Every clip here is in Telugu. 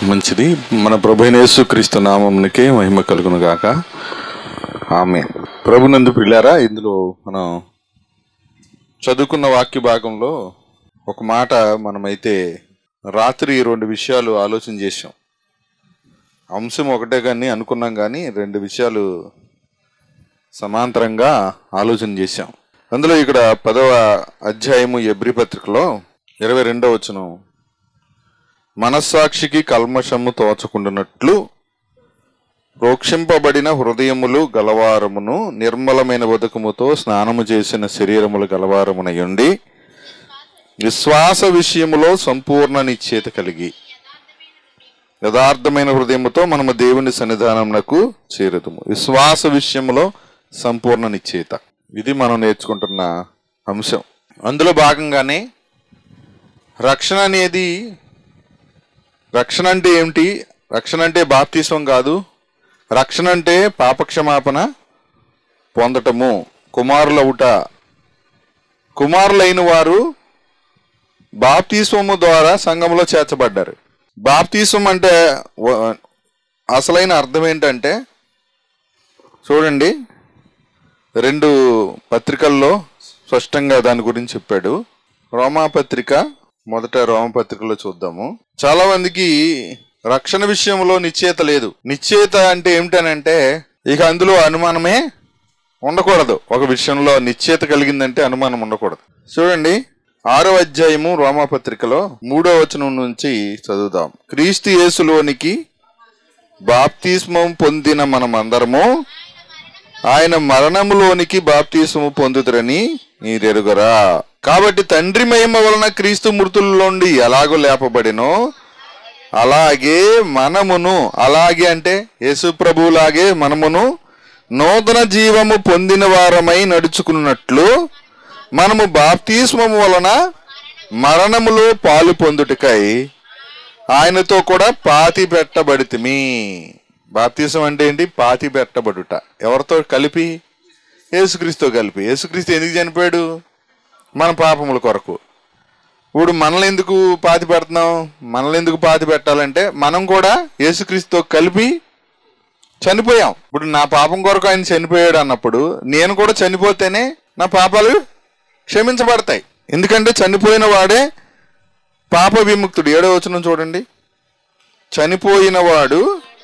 మంచిది మన ప్రభు యేసుక్రీస్తు నామమునికే మహిమ కలుగును గాక ఆమె ప్రభునందు పిల్లారా ఇందులో మనం చదువుకున్న వాక్య భాగంలో ఒక మాట మనమైతే రాత్రి రెండు విషయాలు ఆలోచన చేసాం అంశం ఒకటే కానీ అనుకున్నాం కానీ రెండు విషయాలు సమాంతరంగా ఆలోచన చేశాం అందులో ఇక్కడ పదవ అధ్యాయము ఎబ్రి పత్రికలో ఇరవై రెండో వచనం మనస్సాక్షికి కల్మషము తోచకుండానట్లు రోక్షింపబడిన హృదయములు గలవారమును నిర్మలమైన బతుకముతో స్నానము చేసిన శరీరములు గలవారమునయుండి విశ్వాస విషయములో సంపూర్ణ నిశ్చేత కలిగి యథార్థమైన హృదయముతో మనము దేవుని సన్నిధానమునకు చేరుదుము విశ్వాస విషయములో సంపూర్ణ నిశ్చేత ఇది మనం నేర్చుకుంటున్న అంశం అందులో భాగంగానే రక్షణ అనేది రక్షణ అంటే ఏమిటి రక్షణ అంటే బాప్తిస్వం కాదు రక్షణ అంటే పాపక్షమాపణ పొందటము కుమారులవుట కుమారులైన వారు బాప్తిస్వము ద్వారా సంఘంలో చేర్చబడ్డారు బాప్తిస్వం అంటే వ- అసలైన అర్థం ఏంటంటే చూడండి రెండు పత్రికల్లో స్పష్టంగా దాని గురించి చెప్పాడు రోమా పత్రిక మొదట రోమ పత్రికలో చూద్దాము చాలా మందికి రక్షణ విషయంలో నిశ్చేత లేదు నిశ్చేత అంటే ఏమిటనంటే ఇక అందులో అనుమానమే ఉండకూడదు ఒక విషయంలో నిశ్చేత కలిగిందంటే అనుమానం ఉండకూడదు చూడండి ఆరో అధ్యాయము రోమాపత్రికలో మూడో వచనం నుంచి చదువుదాం క్రీస్తు యేసులోనికి బాప్తిస్మం పొందిన మనమందరము ఆయన మరణములోనికి బాప్తిస్మము పొందుతురని మీరెరుగరా కాబట్టి తండ్రి మహిమ వలన క్రీస్తు మృతుల్లోండి ఎలాగో లేపబడినో అలాగే మనమును అలాగే అంటే యేసు ప్రభువులాగే మనమును నూతన జీవము పొందిన వారమై నడుచుకున్నట్లు మనము బాప్తిస్మము వలన మరణములో పాలు పొందుటకై ఆయనతో కూడా పాతి పెట్టబడితిమి బాప్తిసం అంటే ఏంటి పాతి పెట్టబడుట ఎవరితో కలిపి యేసుక్రీస్తుతో కలిపి యేసుక్రీస్తు ఎందుకు చనిపోయాడు మన పాపముల కొరకు ఇప్పుడు మనల్ని ఎందుకు పాతి పెడుతున్నాం మనల్ని ఎందుకు పాతి పెట్టాలంటే మనం కూడా యేసుక్రీస్తుతో కలిపి చనిపోయాం ఇప్పుడు నా పాపం కొరకు ఆయన చనిపోయాడు అన్నప్పుడు నేను కూడా చనిపోతేనే నా పాపాలు క్షమించబడతాయి ఎందుకంటే చనిపోయిన వాడే పాప విముక్తుడు ఏడో వచనం చూడండి చనిపోయిన వాడు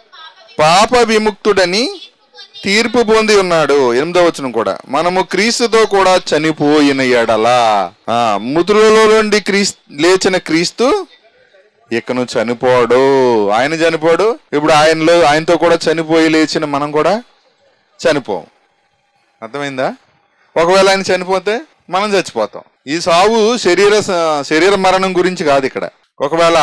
పాప విముక్తుడని తీర్పు పొంది ఉన్నాడు ఎనిమిదో వచనం కూడా మనము క్రీస్తుతో కూడా చనిపోయిన ఎడలా ఆ, మృతులలో నుండి క్రీస్ లేచిన క్రీస్తు ఇకను చనిపోడు ఆయన చనిపోడు ఇప్పుడు ఆయనలో ఆయనతో కూడా చనిపోయి లేచిన మనం కూడా చనిపోం అర్థమైందా ఒకవేళ ఆయన చనిపోతే మనం చచ్చిపోతాం ఈ సావు శరీర స- శరీర మరణం గురించి కాదు ఇక్కడ ఒకవేళ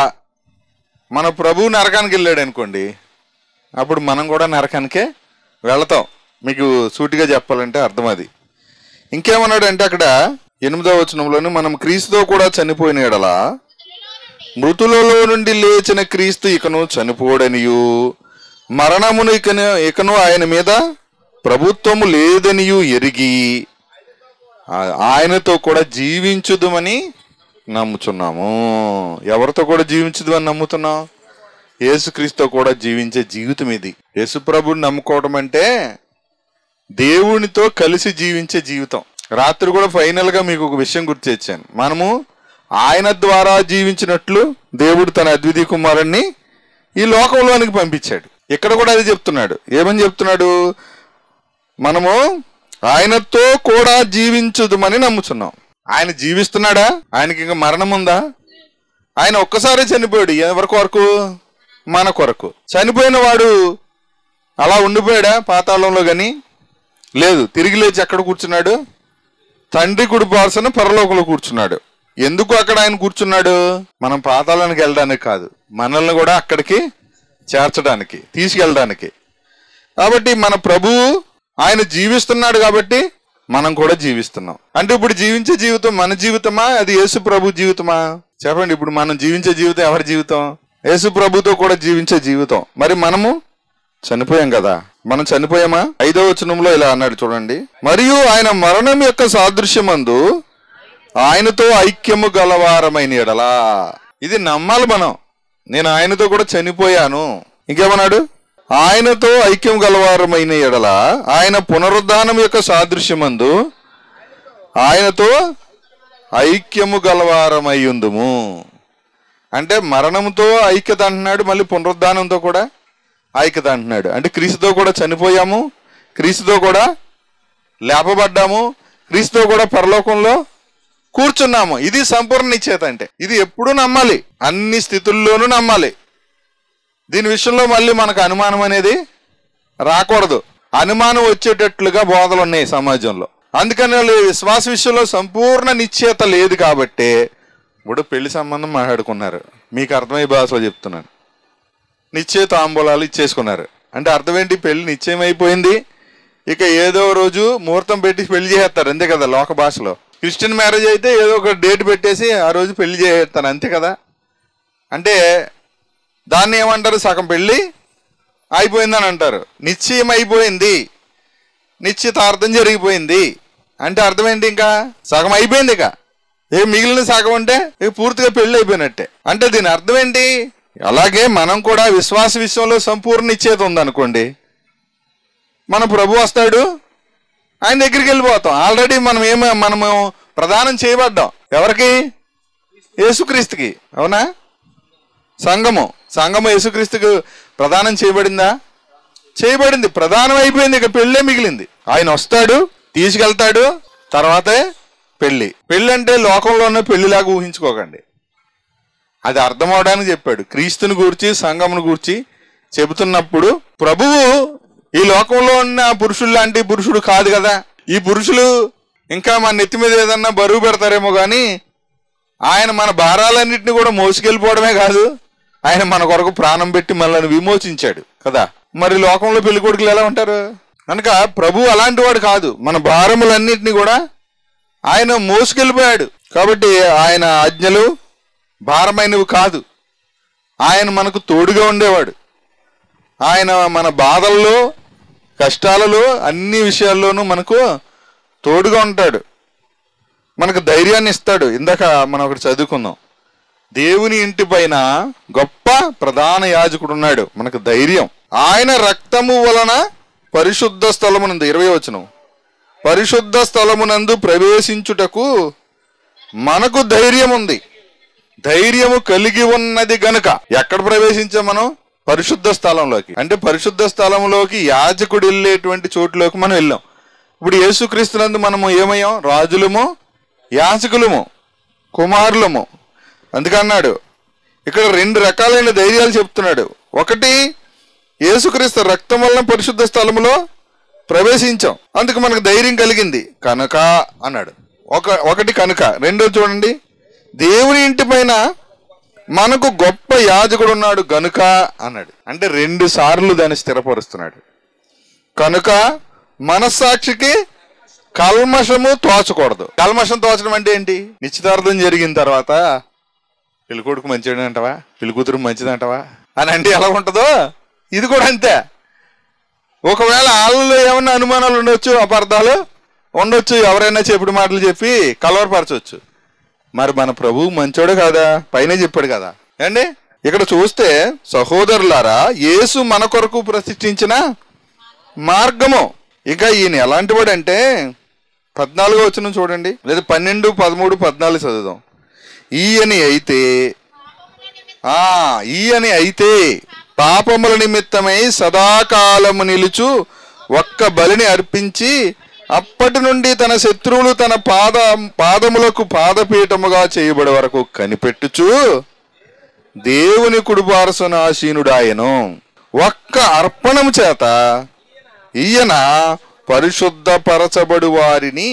మన ప్రభువు నరకానికి వెళ్ళాడు అనుకోండి అప్పుడు మనం కూడా నరకానికే వెళతాం మీకు సూటిగా చెప్పాలంటే అర్థం అది ఇంకేమన్నాడు అంటే అక్కడ ఎనిమిదో వచనంలోని మనం క్రీస్తుతో కూడా చనిపోయిన ఎడలా మృతులలో నుండి లేచిన క్రీస్తు ఇకను చనిపోడనియు మరణమును ఇకను ఇకను ఆయన మీద ప్రభుత్వము లేదనియు ఎరిగి ఆ- ఆయనతో కూడా జీవించుదుమని నమ్ముచున్నాము ఎవరితో కూడా జీవించుదు అని నమ్ముతున్నాం యేసుక్రీస్తుతో కూడా జీవించే జీవితం ఇది యేసు ప్రభుని నమ్ముకోవడం అంటే దేవునితో కలిసి జీవించే జీవితం రాత్రి కూడా ఫైనల్ గా మీకు ఒక విషయం గుర్తు తెచ్చాను మనము ఆయన ద్వారా జీవించినట్లు దేవుడు తన అద్వితీయ కుమారుణ్ణి ఈ లోకంలోనికి పంపించాడు ఇక్కడ కూడా అది చెప్తున్నాడు ఏమని చెప్తున్నాడు మనము ఆయనతో కూడా జీవించుదమని నమ్ముచున్నాం ఆయన జీవిస్తున్నాడా ఆయనకి ఇంకా మరణం ఉందా ఆయన ఒక్కసారి చనిపోయాడు ఎవరి కొరకు మన కొరకు చనిపోయిన వాడు అలా ఉండిపోయాడా పాతాళంలో గాని లేదు తిరిగి లేచి ఎక్కడ కూర్చున్నాడు తండ్రి కుడి పార్సన పరలోకంలో కూర్చున్నాడు ఎందుకు అక్కడ ఆయన కూర్చున్నాడు మనం పాతాళానికి వెళ్ళడానికి కాదు మనల్ని కూడా అక్కడికి చేర్చడానికి తీసుకెళ్ళడానికి కాబట్టి మన ప్రభువు ఆయన జీవిస్తున్నాడు కాబట్టి మనం కూడా జీవిస్తున్నాం అంటే ఇప్పుడు జీవించే జీవితం మన జీవితమా అది యేసు ప్రభు జీవితమా చెప్పండి ఇప్పుడు మనం జీవించే జీవితం ఎవరి జీవితం యేసు ప్రభుతో కూడా జీవించే జీవితం మరి మనము చనిపోయాం కదా మనం చనిపోయామా ఐదో వచనంలో ఇలా అన్నాడు చూడండి మరియు ఆయన మరణం యొక్క సాదృశ్యమందు ఆయనతో ఐక్యము గలవారమైన ఎడలా ఇది నమ్మాలి మనం నేను ఆయనతో కూడా చనిపోయాను ఇంకేమన్నాడు ఆయనతో ఐక్యం గలవారమైన ఎడల ఆయన పునరుద్ధానం యొక్క సాదృశ్యమందు ఆయనతో ఐక్యము గలవారమయ్యుందుము అంటే మరణంతో ఐక్యత అంటున్నాడు మళ్ళీ పునరుద్ధానంతో కూడా ఐక్యత అంటున్నాడు అంటే క్రీస్తుతో కూడా చనిపోయాము క్రీస్తుతో కూడా లేపబడ్డాము క్రీస్తుతో కూడా పరలోకంలో కూర్చున్నాము ఇది సంపూర్ణ నిశ్చేత అంటే ఇది ఎప్పుడూ నమ్మాలి అన్ని స్థితుల్లోనూ నమ్మాలి దీని విషయంలో మళ్ళీ మనకు అనుమానం అనేది రాకూడదు అనుమానం వచ్చేటట్లుగా బోధలు ఉన్నాయి సమాజంలో అందుకని వాళ్ళు విశ్వాస విషయంలో సంపూర్ణ నిశ్చేత లేదు కాబట్టి ఇప్పుడు పెళ్లి సంబంధం మాట్లాడుకున్నారు మీకు అర్థమయ్యే భాషలో చెప్తున్నాను నిశ్చయ తాంబూలాలు ఇచ్చేసుకున్నారు అంటే అర్థం ఏంటి పెళ్లి నిశ్చయం అయిపోయింది ఇక ఏదో రోజు ముహూర్తం పెట్టి పెళ్లి చేస్తారు అంతే కదా లోక భాషలో క్రిస్టియన్ మ్యారేజ్ అయితే ఏదో ఒక డేట్ పెట్టేసి ఆ రోజు పెళ్లి చేస్తారు అంతే కదా అంటే దాన్ని ఏమంటారు సగం పెళ్ళి అయిపోయిందని అంటారు నిశ్చయం అయిపోయింది నిశ్చితార్థం జరిగిపోయింది అంటే అర్థం ఏంటి ఇంకా సగం అయిపోయింది ఇక ఇక మిగిలిన సగం అంటే ఇక పూర్తిగా పెళ్లి అయిపోయినట్టే అంటే దీని అర్థం ఏంటి అలాగే మనం కూడా విశ్వాస విషయంలో సంపూర్ణ నిశ్చేత ఉందనుకోండి మన ప్రభు వస్తాడు ఆయన దగ్గరికి వెళ్ళిపోతాం ఆల్రెడీ మనం ఏమో మనము ప్రదానం చేయబడ్డాం ఎవరికి యేసుక్రీస్తుకి అవునా సంఘము సంఘము యేసుక్రీస్తుకు ప్రదానం చేయబడిందా చేయబడింది ప్రధానం అయిపోయింది ఇక పెళ్ళే మిగిలింది ఆయన వస్తాడు తీసుకెళ్తాడు తర్వాతే పెళ్లి పెళ్లి అంటే లోకంలో ఉన్న పెళ్లిలాగా ఊహించుకోకండి అది అర్థం అవడానికి చెప్పాడు క్రీస్తుని గూర్చి సంఘమును గూర్చి చెబుతున్నప్పుడు ప్రభువు ఈ లోకంలో ఉన్న పురుషులు లాంటి పురుషుడు కాదు కదా ఈ పురుషులు ఇంకా మన నెత్తి మీద ఏదన్నా బరువు పెడతారేమో కానీ ఆయన మన భారాలన్నింటినీ కూడా మోసుకెళ్ళిపోవడమే కాదు ఆయన మన కొరకు ప్రాణం పెట్టి మనల్ని విమోచించాడు కదా మరి లోకంలో పెళ్లి కొడుకులు ఎలా ఉంటారు కనుక ప్రభు అలాంటి వాడు కాదు మన భారములన్నింటినీ కూడా ఆయన మోసుకెళ్ళిపోయాడు కాబట్టి ఆయన ఆజ్ఞలు భారమైనవి కాదు ఆయన మనకు తోడుగా ఉండేవాడు ఆయన మన బాధల్లో కష్టాలలో అన్ని విషయాల్లోనూ మనకు తోడుగా ఉంటాడు మనకు ధైర్యాన్ని ఇస్తాడు ఇందాక మనం ఒకటి చదువుకుందాం దేవుని ఇంటి పైన గొప్ప ప్రధాన యాజకుడు ఉన్నాడు మనకు ధైర్యం ఆయన రక్తము వలన పరిశుద్ధ స్థలమునందు ఇరవై వచనం పరిశుద్ధ స్థలమునందు ప్రవేశించుటకు మనకు ధైర్యం ఉంది ధైర్యము కలిగి ఉన్నది గనుక ఎక్కడ ప్రవేశించాం మనం పరిశుద్ధ స్థలంలోకి అంటే పరిశుద్ధ స్థలంలోకి యాజకుడు వెళ్ళేటువంటి చోటులోకి మనం వెళ్ళాం ఇప్పుడు యేసుక్రీస్తునందు మనము ఏమయ్యాం రాజులము యాజకులము కుమారులము అందుకన్నాడు ఇక్కడ రెండు రకాలైన ధైర్యాలు చెప్తున్నాడు ఒకటి యేసుక్రీస్తు రక్తం వలన పరిశుద్ధ స్థలములో ప్రవేశించాం అందుకు మనకు ధైర్యం కలిగింది కనుక అన్నాడు ఒక ఒకటి కనుక రెండో చూడండి దేవుని ఇంటి పైన మనకు గొప్ప యాజకుడు ఉన్నాడు గనుక అన్నాడు అంటే రెండు సార్లు దాన్ని స్థిరపరుస్తున్నాడు కనుక మనస్సాక్షికి కల్మషము తోచకూడదు కల్మషం తోచడం అంటే ఏంటి నిశ్చితార్థం జరిగిన తర్వాత పెళ్లి కొడుకు మంచిది అంటవా పెళ్లి కూతురు మంచిది అంటవా అని అంటే ఎలా ఉంటుందో ఇది కూడా అంతే ఒకవేళ వాళ్ళలో ఏమన్నా అనుమానాలు ఉండొచ్చు అపార్థాలు ఉండొచ్చు ఎవరైనా చెప్పుడు మాటలు చెప్పి కలవరపరచవచ్చు మరి మన ప్రభువు మంచోడు కాదా పైన చెప్పాడు కదా ఏండి ఇక్కడ చూస్తే సహోదరులారా యేసు మన కొరకు ప్రతిష్ఠించిన మార్గము ఇక ఈయన ఎలాంటి వాడు అంటే పద్నాలుగో వచ్చిన చూడండి లేదా పన్నెండు పదమూడు పద్నాలుగు చదువుదాం ఈయని అయితే ఆ ఈయని అయితే పాపముల నిమిత్తమై సదాకాలము నిలుచు ఒక్క బలిని అర్పించి అప్పటి నుండి తన శత్రువులు తన పాద పాదములకు పాదపీఠముగా చేయబడే వరకు కనిపెట్టుచు దేవుని కుడిపారసున ఆసీనుడాయను ఒక్క అర్పణము చేత ఈయన పరిశుద్ధపరచబడు వారిని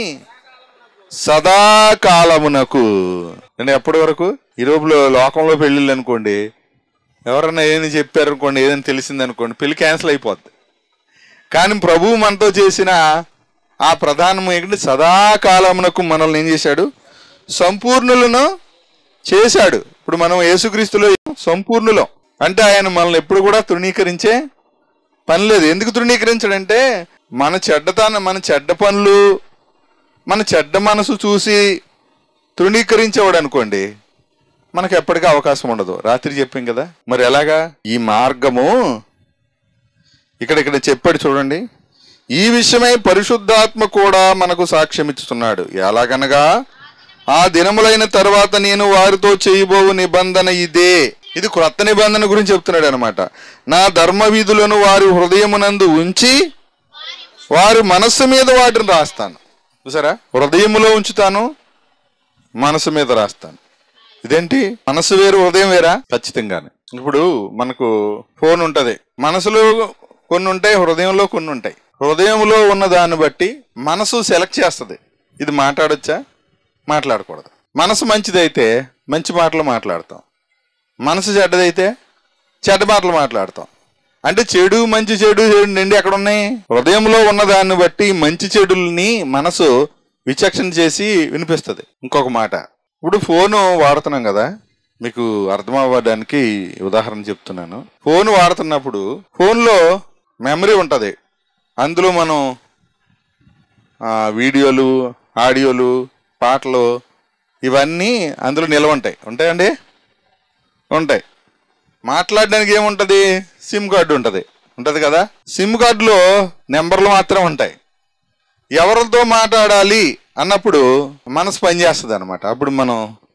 సదాకాలమునకు నేను ఎప్పటి వరకు ఈ రోజులో లోకంలో పెళ్ళిళ్ళు అనుకోండి ఎవరన్నా ఏదైనా చెప్పారు అనుకోండి ఏదైనా తెలిసింది అనుకోండి పెళ్లి క్యాన్సిల్ అయిపోద్ది కానీ ప్రభువు మనతో చేసిన ఆ ప్రధానం ఏంటంటే సదాకాలమునకు మనల్ని ఏం చేశాడు సంపూర్ణులను చేశాడు ఇప్పుడు మనం యేసుక్రీస్తులో సంపూర్ణులం అంటే ఆయన మనల్ని ఎప్పుడు కూడా తృణీకరించే పని లేదు ఎందుకు తృణీకరించాడంటే మన చెడ్డతనం మన చెడ్డ పనులు మన చెడ్డ మనసు చూసి తృణీకరించేవాడు అనుకోండి మనకు ఎప్పటికీ అవకాశం ఉండదు రాత్రి చెప్పాం కదా మరి ఎలాగా ఈ మార్గము ఇక్కడ ఇక్కడ చెప్పాడు చూడండి ఈ విషయమై పరిశుద్ధాత్మ కూడా మనకు సాక్ష్యం ఇస్తున్నాడు ఎలాగనగా ఆ దినములైన తర్వాత నేను వారితో చేయబోవు నిబంధన ఇదే ఇది క్రొత్త నిబంధన గురించి చెప్తున్నాడు అనమాట నా ధర్మ విధులను వారి హృదయమునందు ఉంచి వారి మనస్సు మీద వాటిని రాస్తాను చూసారా హృదయములో ఉంచుతాను మనసు మీద రాస్తాను ఇదేంటి మనసు వేరు హృదయం వేరా ఖచ్చితంగానే ఇప్పుడు మనకు ఫోన్ ఉంటది మనసులో కొన్ని ఉంటాయి హృదయంలో కొన్ని ఉంటాయి హృదయంలో ఉన్న దాన్ని బట్టి మనసు సెలెక్ట్ చేస్తుంది ఇది మాట్లాడొచ్చా మాట్లాడకూడదు మనసు మంచిదైతే మంచి మాటలు మాట్లాడతాం మనసు చెడ్డదైతే చెడ్డ మాటలు మాట్లాడతాం అంటే చెడు మంచి చెడు చెడు నిండి ఎక్కడ ఉన్నాయి హృదయంలో ఉన్న దాన్ని బట్టి మంచి చెడుల్ని మనసు విచక్షణ చేసి వినిపిస్తుంది ఇంకొక మాట ఇప్పుడు ఫోను వాడుతున్నాం కదా మీకు అర్థం అవ్వడానికి ఉదాహరణ చెప్తున్నాను ఫోన్ వాడుతున్నప్పుడు ఫోన్లో మెమరీ ఉంటుంది అందులో మనం ఆ, వీడియోలు ఆడియోలు పాటలు ఇవన్నీ అందులో నిల్వ ఉంటాయి ఉంటాయండి ఉంటాయి మాట్లాడడానికి ఏముంటది సిమ్ కార్డు ఉంటుంది ఉంటుంది కదా సిమ్ కార్డులో నెంబర్లు మాత్రం ఉంటాయి ఎవరితో మాట్లాడాలి అన్నప్పుడు మనసు పనిచేస్తుంది అనమాట అప్పుడు మనం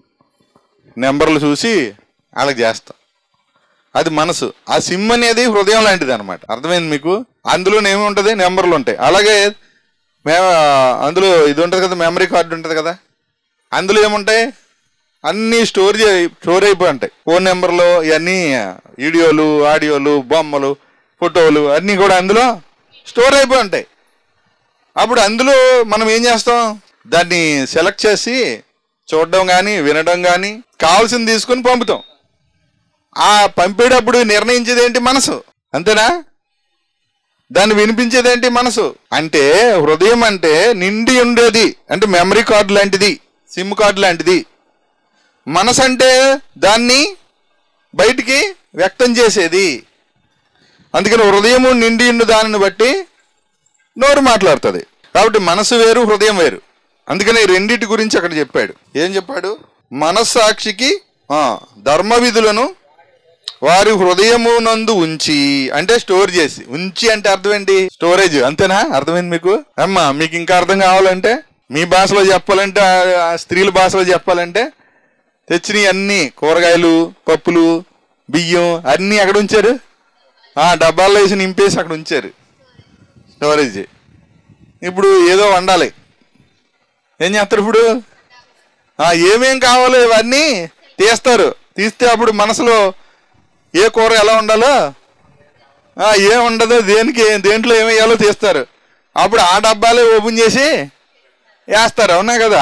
నెంబర్లు చూసి వాళ్ళకి చేస్తాం అది మనసు ఆ సిమ్ అనేది హృదయం లాంటిది అనమాట అర్థమైంది మీకు అందులో ఏముంటుంది నెంబర్లు ఉంటాయి అలాగే మే అందులో ఇది ఉంటుంది కదా మెమరీ కార్డు ఉంటుంది కదా అందులో ఏముంటాయి అన్నీ స్టోర్ చే స్టోర్ అయిపోయి ఉంటాయి ఫోన్ నెంబర్లు ఇవన్నీ వీడియోలు ఆడియోలు బొమ్మలు ఫోటోలు అన్నీ కూడా అందులో స్టోర్ అయిపోయి ఉంటాయి అప్పుడు అందులో మనం ఏం చేస్తాం దాన్ని సెలెక్ట్ చేసి చూడడం కానీ వినడం కానీ కావాల్సింది తీసుకొని పంపుతాం ఆ పంపేటప్పుడు నిర్ణయించేది ఏంటి మనసు అంతేనా దాన్ని వినిపించేది ఏంటి మనసు అంటే హృదయం అంటే నిండి ఉండేది అంటే మెమరీ కార్డు లాంటిది సిమ్ కార్డు లాంటిది మనసు అంటే దాన్ని బయటికి వ్యక్తం చేసేది అందుకని హృదయము నిండి ఉండు దానిని బట్టి నోరు మాట్లాడుతుంది కాబట్టి మనసు వేరు హృదయం వేరు అందుకని ఈ రెండిటి గురించి అక్కడ చెప్పాడు ఏం చెప్పాడు మనస్సాక్షికి ఆ, ధర్మ విధులను వారి హృదయము నందు ఉంచి అంటే స్టోర్ చేసి ఉంచి అంటే అర్థం ఏంటి స్టోరేజ్ అంతేనా అర్థమైంది మీకు అమ్మా మీకు ఇంకా అర్థం కావాలంటే మీ భాషలో చెప్పాలంటే ఆ- ఆ స్త్రీల భాషలో చెప్పాలంటే తెచ్చినవి అన్ని కూరగాయలు పప్పులు బియ్యం అన్నీ అక్కడ ఉంచారు ఆ డబ్బాల్లో వేసి నింపేసి అక్కడ ఉంచారు స్టోరేజ్ ఇప్పుడు ఏదో వండాలి ఏం చేస్తారు ఇప్పుడు ఆ, ఏమేం కావాలో ఇవన్నీ తీస్తారు తీస్తే అప్పుడు మనసులో ఏ కూర ఎలా ఉండాలో ఆ, ఏం ఉండదో దేనికి ఏం- దేంట్లో ఏమి వేయాలో తీస్తారు అప్పుడు ఆ డబ్బాలే ఓపెన్ చేసి వేస్తారు అవునా కదా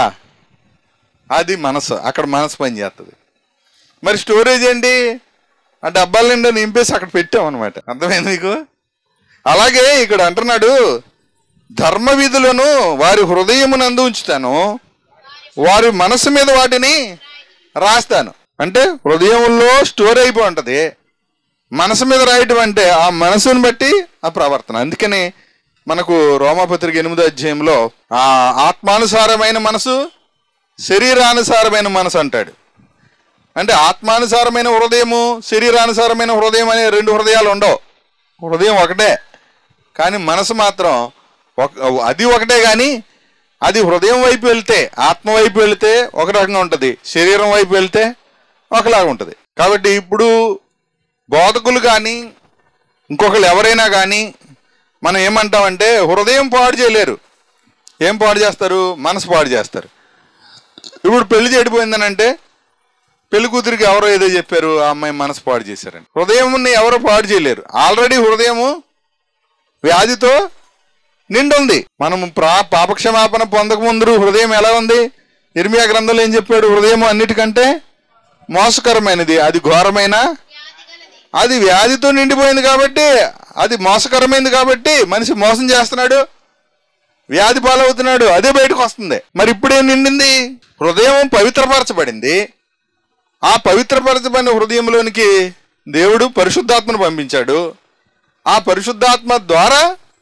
అది మనసు అక్కడ మనసు పని చేస్తుంది మరి స్టోరేజ్ ఏంటి ఆ డబ్బాల నిండా నింపేసి అక్కడ పెట్టాం అనమాట అర్థమైంది మీకు అలాగే ఇక్కడ అంటున్నాడు ధర్మ విధులను వారి హృదయమునందు ఉంచుతాను వారి మనసు మీద వాటిని రాస్తాను అంటే హృదయంలో స్టోర్ అయిపోయి ఉంటుంది మనసు మీద రాయటం అంటే ఆ మనసుని బట్టి ఆ ప్రవర్తన అందుకని మనకు రోమాపత్రిక ఎనిమిదో అధ్యాయంలో ఆ ఆత్మానుసారమైన మనసు శరీరానుసారమైన మనసు అంటాడు అంటే ఆత్మానుసారమైన హృదయము శరీరానుసారమైన హృదయం అనే రెండు హృదయాలు ఉండవు హృదయం ఒకటే కానీ మనసు మాత్రం ఒక అది ఒకటే కానీ అది హృదయం వైపు వెళ్తే ఆత్మ వైపు వెళ్తే ఒక రకంగా ఉంటుంది శరీరం వైపు వెళ్తే ఒకలాగా ఉంటుంది కాబట్టి ఇప్పుడు బోధకులు కానీ ఇంకొకరు ఎవరైనా కానీ మనం ఏమంటామంటే హృదయం పాడు చేయలేరు ఏం పాడు చేస్తారు మనసు పాడు చేస్తారు ఇప్పుడు పెళ్లి చెడిపోయిందనంటే పెళ్లి కూతురికి ఎవరో ఏదో చెప్పారు ఆ అమ్మాయి మనసు పాడు చేశారని హృదయం ఎవరో పాడు చేయలేరు ఆల్రెడీ హృదయము వ్యాధితో నిండుంది మనము ప్రా పాపక్షమాపణ పొందక ముందు హృదయం ఎలా ఉంది ఇర్మియా గ్రంథంలో ఏం చెప్పాడు హృదయం అన్నిటికంటే మోసకరమైనది అది ఘోరమైన అది వ్యాధితో నిండిపోయింది కాబట్టి అది మోసకరమైనది కాబట్టి మనిషి మోసం చేస్తున్నాడు వ్యాధి పాలవుతున్నాడు అదే బయటకు వస్తుంది మరి ఇప్పుడేం నిండింది హృదయం పవిత్రపరచబడింది ఆ పవిత్రపరచబడిన హృదయంలోనికి దేవుడు పరిశుద్ధాత్మను పంపించాడు ఆ పరిశుద్ధాత్మ ద్వారా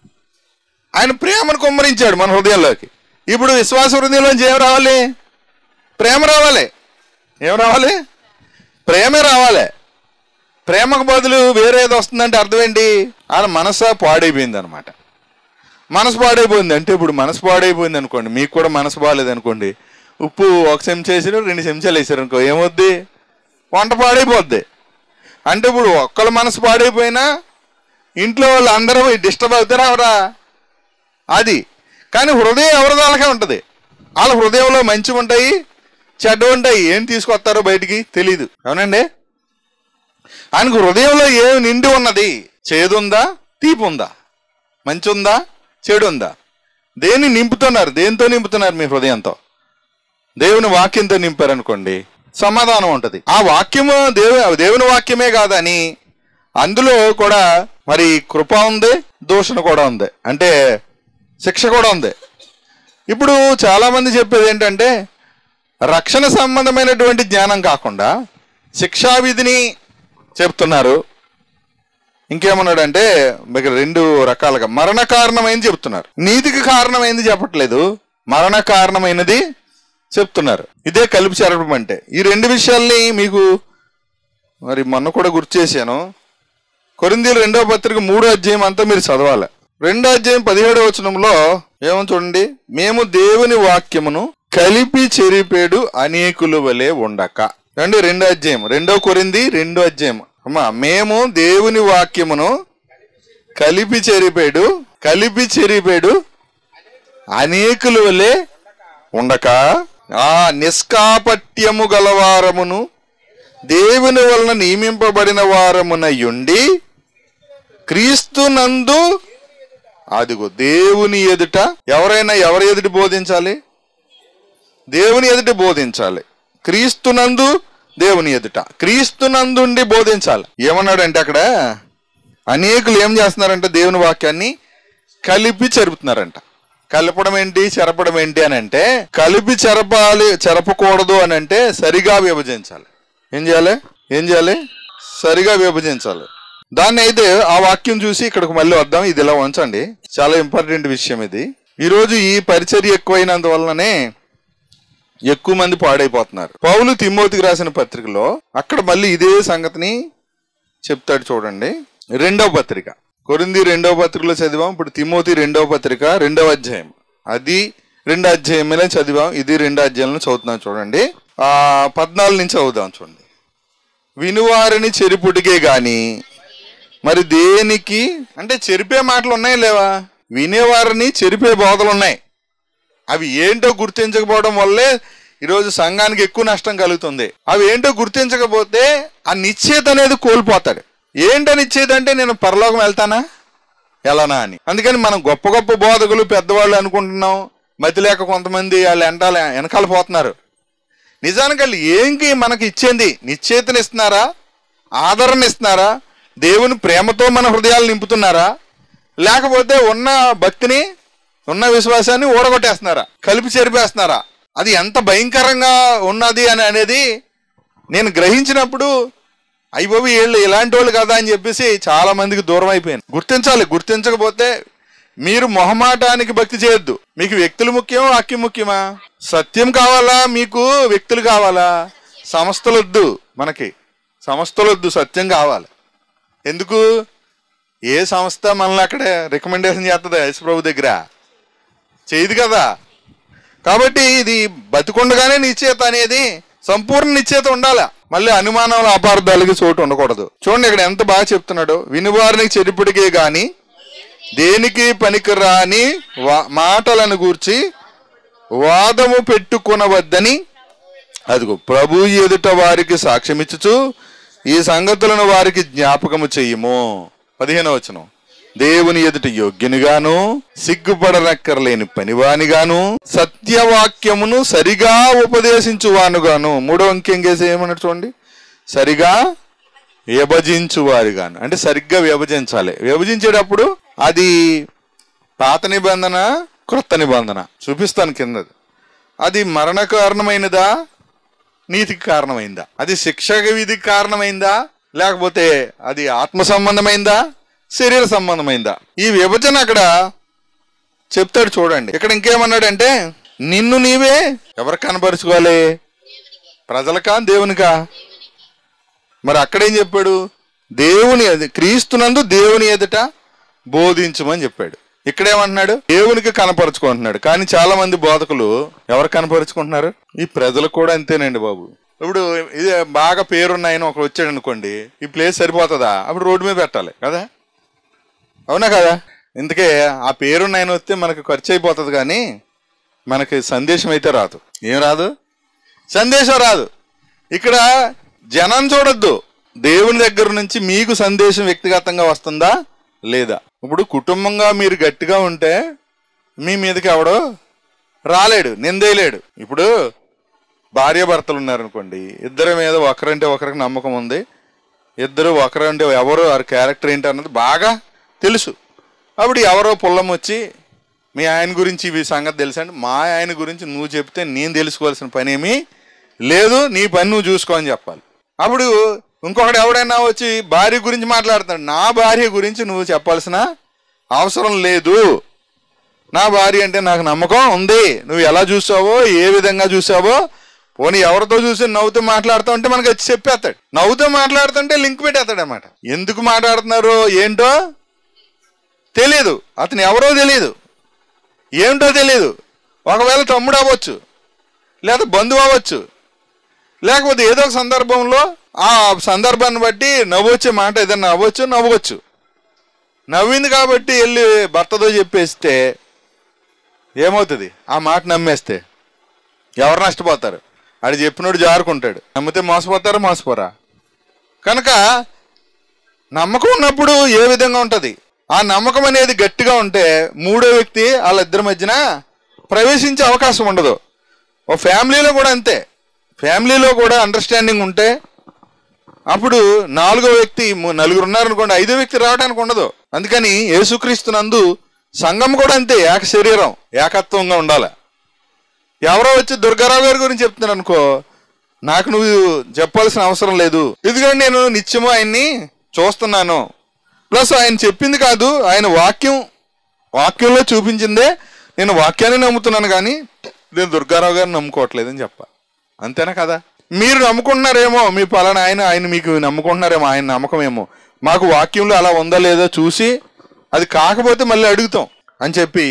ఆయన ప్రేమను కుమ్మరించాడు మన హృదయంలోకి ఇప్పుడు విశ్వాస హృదయంలోంచి ఏం రావాలి ప్రేమ రావాలి ఏం రావాలి ప్రేమే రావాలి ప్రేమకు బదులు వేరేది వస్తుందంటే అర్థం ఏంటి ఆయన మనస పాడైపోయింది అనమాట మనసు పాడైపోయింది అంటే ఇప్పుడు మనసు పాడైపోయింది అనుకోండి మీకు కూడా మనసు బాగాలేదు అనుకోండి ఉప్పు ఒక చెంచా వేసారు రెండు చెంచాలు వేసారు అనుకో ఏమవుద్ది వంట పాడైపోద్ది అంటే ఇప్పుడు ఒక్కళ్ళ మనసు పాడైపోయినా ఇంట్లో వాళ్ళు అందరూ డిస్టర్బ్ అవుతారా అవరా అది కానీ హృదయం ఎవరి దానికే ఉంటుంది వాళ్ళ హృదయంలో మంచి ఉంటాయి చెడ్డ ఉంటాయి ఏం తీసుకొస్తారో బయటికి తెలీదు అవునండి ఆయనకు హృదయంలో ఏమి నిండి ఉన్నది చేదు ఉందా తీపి ఉందా మంచి ఉందా చెడు ఉందా దేన్ని నింపుతున్నారు దేంతో నింపుతున్నారు మీ హృదయంతో దేవుని వాక్యంతో నింపారనుకోండి సమాధానం ఉంటుంది ఆ వాక్యము దేవు దేవుని వాక్యమే కాదని అందులో కూడా మరి కృప ఉంది దూషణ కూడా ఉంది అంటే శిక్ష కూడా ఉంది ఇప్పుడు చాలా మంది చెప్పేది ఏంటంటే రక్షణ సంబంధమైనటువంటి జ్ఞానం కాకుండా శిక్షావిధిని చెప్తున్నారు ఇంకేమన్నాడంటే మీకు రెండు రకాలుగా మరణ కారణమైంది చెప్తున్నారు నీతికి కారణమైంది చెప్పట్లేదు మరణ కారణమైనది చెప్తున్నారు ఇదే కలిపి చేరడం అంటే ఈ రెండు విషయాల్ని మీకు మరి మొన్న కూడా గుర్తు చేశాను కొరిందీలు రెండవ పత్రిక మూడో అధ్యాయం అంతా మీరు చదవాలి రెండో అధ్యాయం పదిహేడవ వచనంలో ఏమో చూడండి మేము దేవుని వాక్యమును కలిపి చెరిపేడు అనేకుల వలె ఉండక రండి రెండో అధ్యాయం రెండో కొరింది రెండో అధ్యాయం అమ్మా మేము దేవుని వాక్యమును కలిపి చెరిపేడు కలిపి చెరిపేడు అనేకుల వలె ఉండక ఆ నిష్కాపట్యము గలవారమును దేవుని వలన నియమింపబడిన వారమునయుండి క్రీస్తునందు అదిగో దేవుని ఎదుట ఎవరైనా ఎవరి ఎదుట బోధించాలి దేవుని ఎదుట బోధించాలి క్రీస్తునందు దేవుని ఎదుట క్రీస్తునందుండి బోధించాలి ఏమన్నాడంటే అక్కడ అనేకులు ఏం చేస్తున్నారంటే దేవుని వాక్యాన్ని కలిపి చెరుపుతున్నారంట కలపడం ఏంటి చెరపడం ఏంటి అని అంటే కలిపి చెరపాలి చెరపకూడదు అని అంటే సరిగా విభజించాలి ఏం చేయాలి ఏం చేయాలి సరిగా విభజించాలి దాన్ని అయితే ఆ వాక్యం చూసి ఇక్కడికి మళ్ళీ వద్దాం ఇది ఇలా ఉంచండి చాలా ఇంపార్టెంట్ విషయం ఇది ఈరోజు ఈ పరిచర్య ఎక్కువైనందువలననే ఎక్కువ మంది పాడైపోతున్నారు పౌలు తిమ్మోతికి రాసిన పత్రికలో అక్కడ మళ్ళీ ఇదే సంగతిని చెప్తాడు చూడండి రెండవ పత్రిక కొరింది రెండవ పత్రికలో చదివాం ఇప్పుడు తిమోతి రెండవ పత్రిక రెండవ అధ్యాయం అది రెండు అధ్యాయమే చదివాం ఇది రెండు అధ్యాయంలో చదువుతున్నాం చూడండి ఆ పద్నాలుగు నుంచి చదువుదాం చూడండి వినువారిని చెరుపుటికే గాని మరి దేనికి అంటే చెరిపే మాటలు ఉన్నాయి లేవా వినేవారిని చెరిపే బోధలు ఉన్నాయి అవి ఏంటో గుర్తించకపోవడం వల్లే ఈరోజు సంఘానికి ఎక్కువ నష్టం కలుగుతుంది అవి ఏంటో గుర్తించకపోతే ఆ నిశ్చేత అనేది కోల్పోతాడు ఏంటో నిశ్చేత అంటే నేను పరలోకం వెళ్తానా ఎలానా అని అందుకని మనం గొప్ప గొప్ప బోధకులు పెద్దవాళ్ళు అనుకుంటున్నాం మతి లేక కొంతమంది వాళ్ళు వెనకాల వెనకాల పోతున్నారు నిజానికి వాళ్ళు ఏంకి మనకి ఇచ్చేది నిశ్చేతని ఇస్తున్నారా ఆదరణ ఇస్తున్నారా దేవుని ప్రేమతో మన హృదయాలు నింపుతున్నారా లేకపోతే ఉన్న భక్తిని ఉన్న విశ్వాసాన్ని ఓడగొట్టేస్తున్నారా కలిపి చెరిపేస్తున్నారా అది ఎంత భయంకరంగా ఉన్నది అని అనేది నేను గ్రహించినప్పుడు అయిపోయి వీళ్ళు ఇలాంటి వాళ్ళు కదా అని చెప్పేసి చాలా మందికి దూరం అయిపోయాను గుర్తించాలి గుర్తించకపోతే మీరు మొహమాటానికి భక్తి చేయొద్దు మీకు వ్యక్తులు ముఖ్యం వాక్యం ముఖ్యమా సత్యం కావాలా మీకు వ్యక్తులు కావాలా సంస్థలొద్దు మనకి సంస్థలొద్దు సత్యం కావాలి ఎందుకు ఏ సంస్థ మనల్ని అక్కడ రికమెండేషన్ చేస్తుంది యేసుప్రభు దగ్గర చేయదు కదా కాబట్టి ఇది బతికుండగానే నిశ్చేత అనేది సంపూర్ణ నిశ్చేత ఉండాలి మళ్ళీ అనుమానాల అపార్థాలకి చోటు ఉండకూడదు చూడండి ఇక్కడ ఎంత బాగా చెప్తున్నాడు వినువారికి చెరుపుడికే గాని దేనికి పనికిరాని వా- మాటలను గూర్చి వాదము పెట్టుకొనవద్దని అదిగో ప్రభు ఎదుట వారికి సాక్ష్యమిచ్చుచు ఈ సంగతులను వారికి జ్ఞాపకము చెయ్యము పదిహేను వచనం దేవుని ఎదుట యోగ్యునిగాను సిగ్గుపడనక్కర్లేని పనివానిగాను సత్యవాక్యమును సరిగా ఉపదేశించువానుగాను మూడో అంకెం కేసి ఏమన్నట్టు చూడండి సరిగా విభజించువారుగాను అంటే సరిగ్గా విభజించాలి విభజించేటప్పుడు అది పాత నిబంధన క్రొత్త నిబంధన చూపిస్తాను కిందది అది మరణ కారణమైనదా నీతికి కారణమైందా అది శిక్షక విధికి కారణమైందా లేకపోతే అది ఆత్మ సంబంధమైందా శరీర సంబంధమైందా ఈ విభజన అక్కడ చెప్తాడు చూడండి ఇక్కడ ఇంకేమన్నాడంటే నిన్ను నీవే ఎవరు కనపరుచుకోవాలి ప్రజలకా దేవునికా మరి అక్కడేం చెప్పాడు దేవుని ఎదు- క్రీస్తునందు దేవుని ఎదుట బోధించమని చెప్పాడు ఇక్కడేమంటున్నాడు దేవునికి కనపరుచుకుంటున్నాడు కానీ చాలా మంది బోధకులు ఎవరు కనపరుచుకుంటున్నారు ఈ ప్రజలకు కూడా అంతేనండి బాబు ఇప్పుడు ఇది బాగా పేరున్న ఆయన ఒకడు వచ్చాడు అనుకోండి ఈ ప్లేస్ సరిపోతుందా అప్పుడు రోడ్డు మీద పెట్టాలి కదా అవునా కదా ఇందుకే ఆ పేరున్న ఆయన వస్తే మనకు ఖర్చు అయిపోతుంది కానీ మనకి సందేశం అయితే రాదు ఏం రాదు సందేశం రాదు ఇక్కడ జనం చూడొద్దు దేవుని దగ్గర నుంచి మీకు సందేశం వ్యక్తిగతంగా వస్తుందా లేదా ఇప్పుడు కుటుంబంగా మీరు గట్టిగా ఉంటే మీ మీదకి ఎవడో రాలేడు నిందేయలేడు ఇప్పుడు భార్య భర్తలు ఉన్నారనుకోండి ఇద్దరి మీద ఒకరంటే ఒకరికి నమ్మకం ఉంది ఇద్దరు ఒకరంటే ఎవరు వారి క్యారెక్టర్ ఏంటి అన్నది బాగా తెలుసు అప్పుడు ఎవరో పుల్లం వచ్చి మీ ఆయన గురించి ఇవి సంగతి తెలుసండి మా ఆయన గురించి నువ్వు చెప్తే నేను తెలుసుకోవాల్సిన పని ఏమీ లేదు నీ పని నువ్వు చూసుకో అని చెప్పాలి అప్పుడు ఇంకొకటి ఎవడైనా వచ్చి భార్య గురించి మాట్లాడతాడు నా భార్య గురించి నువ్వు చెప్పాల్సిన అవసరం లేదు నా భార్య అంటే నాకు నమ్మకం ఉంది నువ్వు ఎలా చూసావో ఏ విధంగా చూసావో పోనీ ఎవరితో చూసి నవ్వుతూ మాట్లాడుతూ ఉంటే మనకి వచ్చి చెప్పేస్తాడు నవ్వుతూ మాట్లాడుతుంటే లింక్ పెట్టేస్తాడు అనమాట ఎందుకు మాట్లాడుతున్నారు ఏంటో తెలియదు అతను ఎవరో తెలియదు ఏమిటో తెలియదు ఒకవేళ తమ్ముడు అవ్వచ్చు లేదా బంధువు అవ్వచ్చు లేకపోతే ఏదో ఒక సందర్భంలో ఆ సందర్భాన్ని బట్టి నవ్వొచ్చే మాట ఏదైనా నవ్వచ్చు నవ్వచ్చు నవ్వింది కాబట్టి వెళ్ళి భర్తతో చెప్పేస్తే ఏమవుతుంది ఆ మాట నమ్మేస్తే ఎవరు నష్టపోతారు ఆడు చెప్పినోడు జారుకుంటాడు నమ్మితే మోసపోతారా మోసపోరా కనుక నమ్మకం ఉన్నప్పుడు ఏ విధంగా ఉంటుంది ఆ నమ్మకం అనేది గట్టిగా ఉంటే మూడో వ్యక్తి వాళ్ళిద్దరి మధ్యన ప్రవేశించే అవకాశం ఉండదు ఓ ఫ్యామిలీలో కూడా అంతే ఫ్యామిలీలో కూడా అండర్స్టాండింగ్ ఉంటే అప్పుడు నాలుగో వ్యక్తి ము- నలుగురు ఉన్నారనుకోండి ఐదో వ్యక్తి రావడానికి ఉండదు అందుకని యేసుక్రీస్తునందు సంఘం కూడా అంతే ఏక శరీరం ఏకత్వంగా ఉండాలి ఎవరో వచ్చి దుర్గారావు గారి గురించి చెప్తున్నాను అనుకో నాకు నువ్వు చెప్పాల్సిన అవసరం లేదు ఎందుకంటే నేను నిత్యము ఆయన్ని చూస్తున్నాను ప్లస్ ఆయన చెప్పింది కాదు ఆయన వాక్యం వాక్యంలో చూపించిందే నేను వాక్యాన్ని నమ్ముతున్నాను కానీ నేను దుర్గారావు గారిని నమ్ముకోవట్లేదని చెప్ప అంతేనా కదా మీరు నమ్ముకుంటున్నారేమో మీ పలానా ఆయన ఆయన మీకు నమ్ముకుంటున్నారేమో ఆయన నమ్మకమేమో మాకు వాక్యంలో అలా ఉందా లేదా చూసి అది కాకపోతే మళ్ళీ అడుగుతాం అని చెప్పి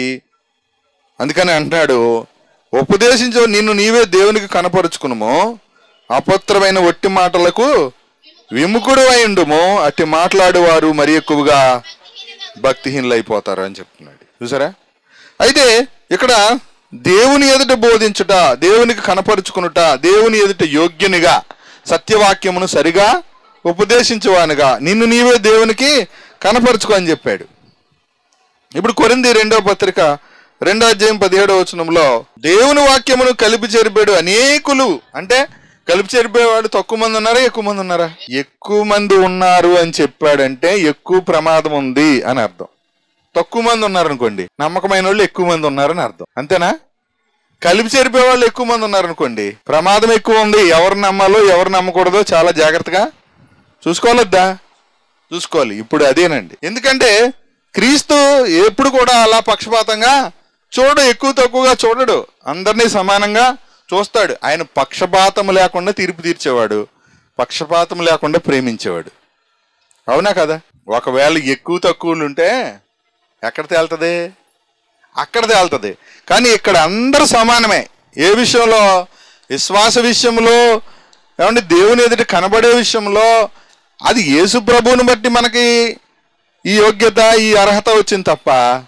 అందుకని అంటున్నాడు ఉపదేశించు నిన్ను నీవే దేవునికి కనపరుచుకునుము అపత్రమైన ఒట్టి మాటలకు విముఖుడు అయిండుము అట్టి మాట్లాడేవారు మరి ఎక్కువగా భక్తిహీనులు అయిపోతారు అని చెప్తున్నాడు చూసారా అయితే ఇక్కడ దేవుని ఎదుట బోధించుట దేవునికి కనపరుచుకునుట దేవుని ఎదుట యోగ్యునిగా సత్యవాక్యమును సరిగా ఉపదేశించువానుగా నిన్ను నీవే దేవునికి కనపరుచుకో అని చెప్పాడు ఇప్పుడు కొరింది రెండవ పత్రిక రెండో అధ్యాయం పదిహేడవ వచనంలో దేవుని వాక్యమును కలిపి చెరిపాడు అనేకులు అంటే కలిపి చెరిపేవాడు తక్కువ మంది ఉన్నారా ఎక్కువ మంది ఉన్నారా ఎక్కువ మంది ఉన్నారు అని చెప్పాడంటే ఎక్కువ ప్రమాదం ఉంది అని అర్థం తక్కువ మంది ఉన్నారనుకోండి నమ్మకమైన వాళ్ళు ఎక్కువ మంది ఉన్నారని అర్థం అంతేనా కలిపి చెరిపే వాళ్ళు ఎక్కువ మంది ఉన్నారనుకోండి ప్రమాదం ఎక్కువ ఉంది ఎవరు నమ్మాలో ఎవరు నమ్మకూడదో చాలా జాగ్రత్తగా చూసుకోవాలొద్దా చూసుకోవాలి ఇప్పుడు అదేనండి ఎందుకంటే క్రీస్తు ఎప్పుడు కూడా అలా పక్షపాతంగా చూడు ఎక్కువ తక్కువగా చూడడు అందరినీ సమానంగా చూస్తాడు ఆయన పక్షపాతం లేకుండా తీర్పు తీర్చేవాడు పక్షపాతం లేకుండా ప్రేమించేవాడు అవునా కదా ఒకవేళ ఎక్కువ తక్కువలు ఉంటే ఎక్కడ తేలుతుంది అక్కడ తేలుతుంది కానీ ఇక్కడ అందరూ సమానమే ఏ విషయంలో విశ్వాస విషయంలో ఏమంటే దేవుని ఎదుట కనబడే విషయంలో అది యేసు ప్రభువుని బట్టి మనకి ఈ యోగ్యత ఈ అర్హత వచ్చింది తప్ప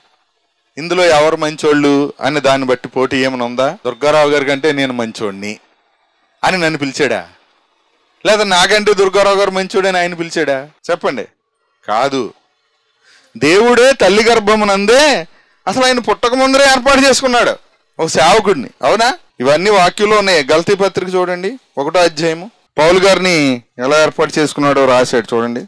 ఇందులో ఎవరు మంచోళ్ళు అని దాన్ని బట్టి పోటీ ఏమైనా ఉందా దుర్గారావు గారి కంటే నేను మంచోడిని అని నన్ను పిలిచాడా లేదా నాకంటే దుర్గారావు గారు మంచోడని ఆయన పిలిచాడా చెప్పండి కాదు దేవుడే తల్లి గర్భమునందే అసలు ఆయన పుట్టక ముందరే ఏర్పాటు చేసుకున్నాడు ఒక సేవకుడిని అవునా ఇవన్నీ వాక్యంలో ఉన్నాయి గల్తీ పత్రిక చూడండి ఒకటో అధ్యాయము పౌలు గారిని ఎలా ఏర్పాటు చేసుకున్నాడో రాశాడు చూడండి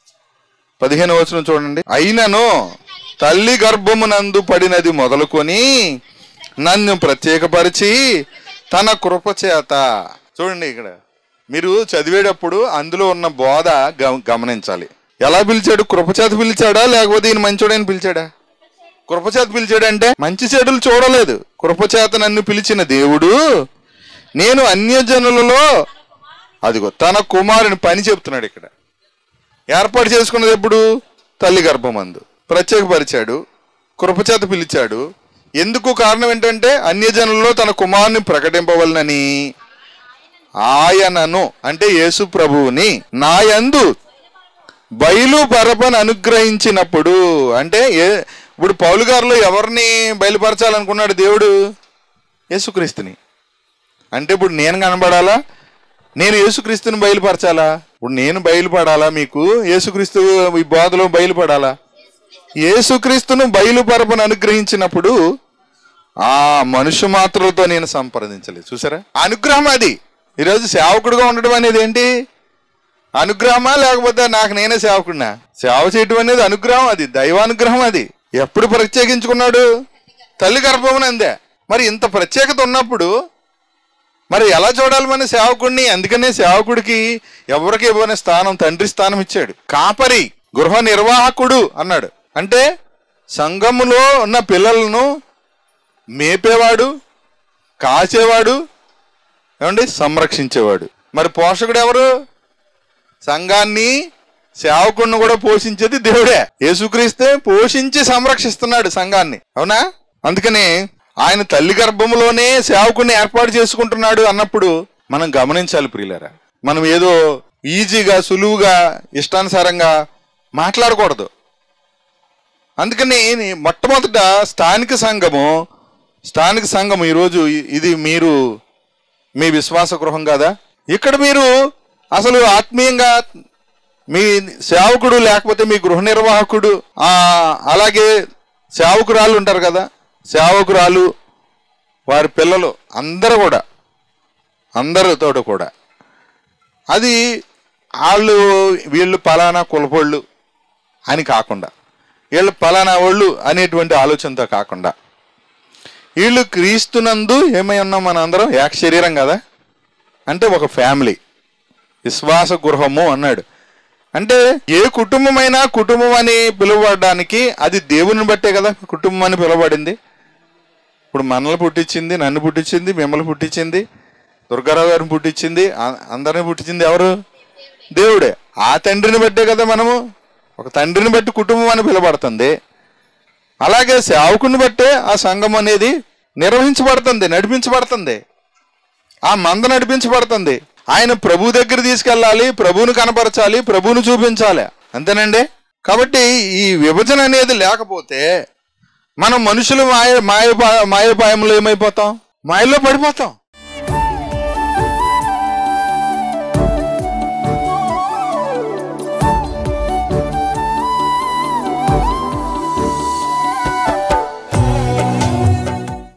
పదిహేను వచనం చూడండి అయినను తల్లి గర్భమునందు పడినది మొదలుకొని నన్ను ప్రత్యేకపరిచి తన కృప చేత చూడండి ఇక్కడ మీరు చదివేటప్పుడు అందులో ఉన్న బోధ గమ- గమనించాలి ఎలా పిలిచాడు కృపచేత పిలిచాడా లేకపోతే ఈయన మంచోడని పిలిచాడా కృపచేత పిలిచాడంటే మంచి చెడులు చూడలేదు కృపచేత నన్ను పిలిచిన దేవుడు నేను అన్యజనులలో అదిగో తన కుమారుని పని చెప్తున్నాడు ఇక్కడ ఏర్పాటు చేసుకున్నది ఎప్పుడు తల్లి గర్భమందు ప్రత్యేకపరిచాడు కృపచేత పిలిచాడు ఎందుకు కారణం ఏంటంటే అన్యజనుల్లో తన కుమారుని ప్రకటింపవలనని ఆయనను అంటే యేసు ప్రభువుని నాయందు బయలు పరపని అనుగ్రహించినప్పుడు అంటే ఏ ఇప్పుడు పౌలు గారిలో ఎవరిని బయలుపరచాలనుకున్నాడు దేవుడు యేసుక్రీస్తుని అంటే ఇప్పుడు నేను కనబడాలా నేను యేసుక్రీస్తుని బయలుపరచాలా ఇప్పుడు నేను బయలుపడాలా మీకు యేసుక్రీస్తు ఈ బోధలో బయలుపడాలా యేసుక్రీస్తును బయలుపరపను అనుగ్రహించినప్పుడు ఆ మనుషు మాత్రలతో నేను సంప్రదించలేదు చూసారా అనుగ్రహం అది ఈరోజు సేవకుడుగా ఉండడం అనేది ఏంటి అనుగ్రహమా లేకపోతే నాకు నేనే సేవకుడినా సేవ చేయటం అనేది అనుగ్రహం అది దైవానుగ్రహం అది ఎప్పుడు ప్రత్యేకించుకున్నాడు తల్లి గర్భమున అందే మరి ఇంత ప్రత్యేకత ఉన్నప్పుడు మరి ఎలా చూడాలి మన సేవకుడిని అందుకనే సేవకుడికి ఎవరికి ఇవ్వని స్థానం తండ్రి స్థానం ఇచ్చాడు కాపరి గృహ నిర్వాహకుడు అన్నాడు అంటే సంఘములో ఉన్న పిల్లలను మేపేవాడు కాచేవాడు ఏమండి సంరక్షించేవాడు మరి పోషకుడు ఎవరు సంఘాన్ని సేవకుడిని కూడా పోషించేది దేవుడే యేసుక్రీస్తే పోషించి సంరక్షిస్తున్నాడు సంఘాన్ని అవునా అందుకని ఆయన తల్లి గర్భంలోనే సేవకుడిని ఏర్పాటు చేసుకుంటున్నాడు అన్నప్పుడు మనం గమనించాలి ప్రియులరా మనం ఏదో ఈజీగా సులువుగా ఇష్టానుసారంగా మాట్లాడకూడదు అందుకని నీ- మొట్టమొదట స్థానిక సంఘము స్థానిక సంఘం ఈరోజు ఇ- ఇది మీరు మీ విశ్వాస గృహం కదా ఇక్కడ మీరు అసలు ఆత్మీయంగా మీ సేవకుడు లేకపోతే మీ గృహ నిర్వాహకుడు ఆ అలాగే సేవకురాలు ఉంటారు కదా సేవకురాలు వారి పిల్లలు అందరూ కూడా అందరితో కూడా అది వాళ్ళు వీళ్ళు పలానా కులపోళ్ళు అని కాకుండా వీళ్ళు పలానా వాళ్ళు అనేటువంటి ఆలోచనతో కాకుండా వీళ్ళు క్రీస్తునందు ఏమై ఉన్నాం మన అందరం ఏక శరీరం కదా అంటే ఒక ఫ్యామిలీ విశ్వాస గృహము అన్నాడు అంటే ఏ కుటుంబమైనా కుటుంబం అని పిలువబడడానికి అది దేవుని బట్టే కదా కుటుంబం అని పిలువబడింది ఇప్పుడు మనల్ని పుట్టించింది నన్ను పుట్టించింది మిమ్మల్ని పుట్టించింది దుర్గారావు గారిని పుట్టించింది ఆ- అందరిని పుట్టించింది ఎవరు దేవుడే ఆ తండ్రిని బట్టే కదా మనము ఒక తండ్రిని బట్టి కుటుంబం అని పిలువబడుతుంది అలాగే సేవకుని బట్టే ఆ సంఘం అనేది నిర్వహించబడుతుంది నడిపించబడుతుంది ఆ మంద నడిపించబడుతుంది ఆయన ప్రభు దగ్గర తీసుకెళ్ళాలి ప్రభువును కనపరచాలి ప్రభువును చూపించాలి అంతేనండి కాబట్టి ఈ విభజన అనేది లేకపోతే మనం మనుషులు మాయ మాయ మాయపాయంలో ఏమైపోతాం మాయలో పడిపోతాం